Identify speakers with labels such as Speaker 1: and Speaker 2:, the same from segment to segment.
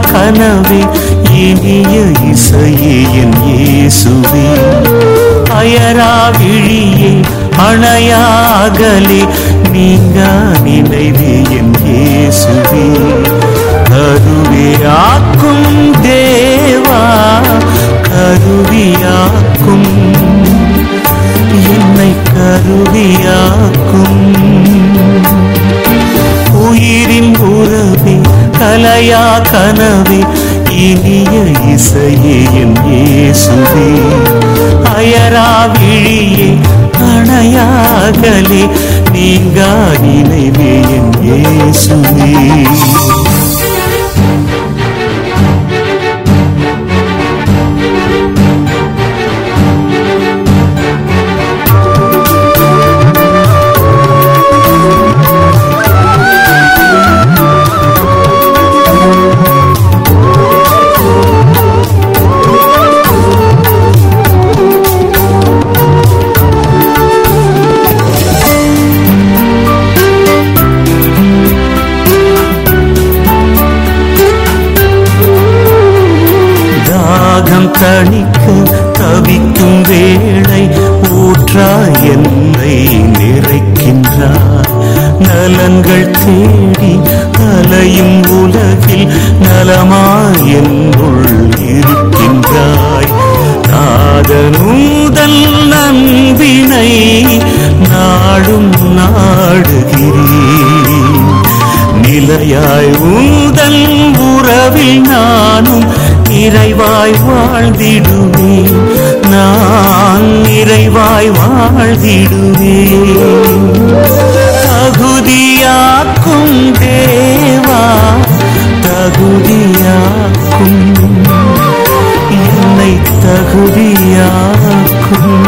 Speaker 1: கனவே இனிய இசையே என் இயேசுவே அயரா விழியே அணையாகலே நீங்க நினைவே என் இயேசுவே கருவியாக்கும் தேவா கருவியாக்கும் என்னை கருவியாக்கும் உயிரின் உறவே கலையா கனவே இனிய இசையே என் இயேசுவே அயரா விழியே அணையாகலே நீங்கா நினைவே என் இயேசுவே தாகம் தணிக்க தவிக்கும் வேளை ஊற்றா என்னை நிறைக்கின்றார் நலன்கள் தேடி அலையும் உலகில் நலமாய் என்னுள் இருக்கின்றாய் நாதனூதல் நம்பினை நாடும் நாடுகிறேன் நிலையாய் ஊதல் உறவில் நானும் நிறைவாய் வாழ்ந்திடுவேன் நான் நிறைவாய் வாழ்ந்திடுவேன் தகுதியாக்கும் தேவா தகுதியாக்கும் என்னை தகுதியாக்கும்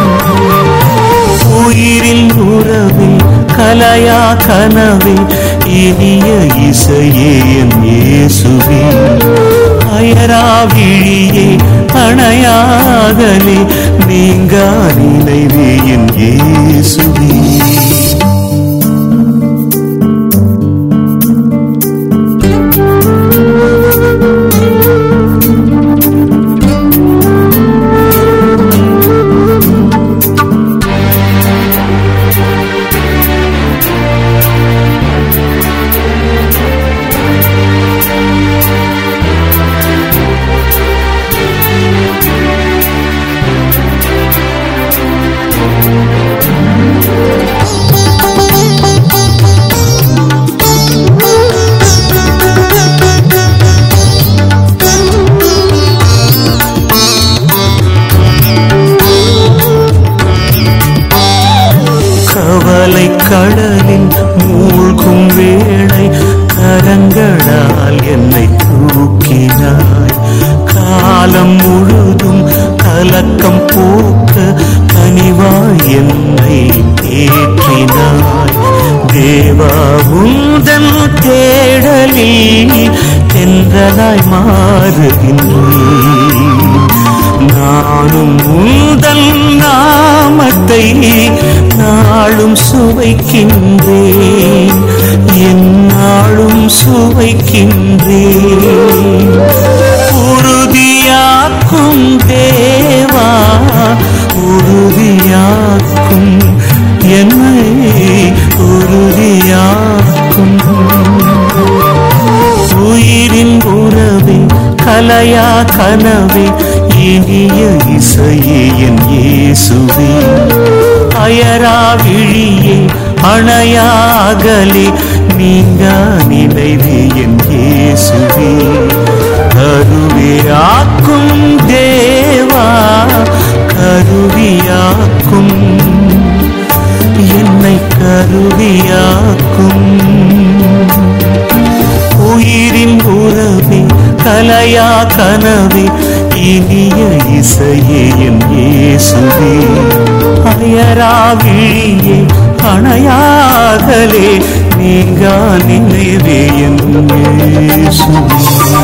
Speaker 1: உயிரில் உறவே கலையா கனவே இனிய இசையே என் இயேசுவே அயரா விழியே அணையாகலே நீங்கா நினைவே என் இயேசுவே கவலை கடலில் மூழ்கும் வேளை கரங்களால் என்னை தூக்கினாய் காலம் முழுதும் கலக்கம் போக்க கனிவாய் என்னை தேற்றினாய் தேவா உந்தன் தேடலில் தென்றலாய் மாறுகின்றேன் நானும் உந்தன் நாமத்தை நாளும் சுவைக்கின்றேன் என்னாலும் சுவைக்கின்றேன் உறுதியாக்கும் தேவா உறுதியாக்கும் என்னை உறுதியாக்கும் உயிரின் உறவே கலையா கனவே இனிய இசையே என் இயேசுவே அயரா விழியே அணையாகலே நீங்கா நினைவே என் இயேசுவே கருவியாக்கும் தேவா கருவியாக்கும் என்னை கருவியாக்கும் உயிரின் உறவே கலையா கனவே இனிய இசையே என் இயேசுவே அயரா விழியே அணையாகலே நீங்கா நினைவே என் இயேசுவே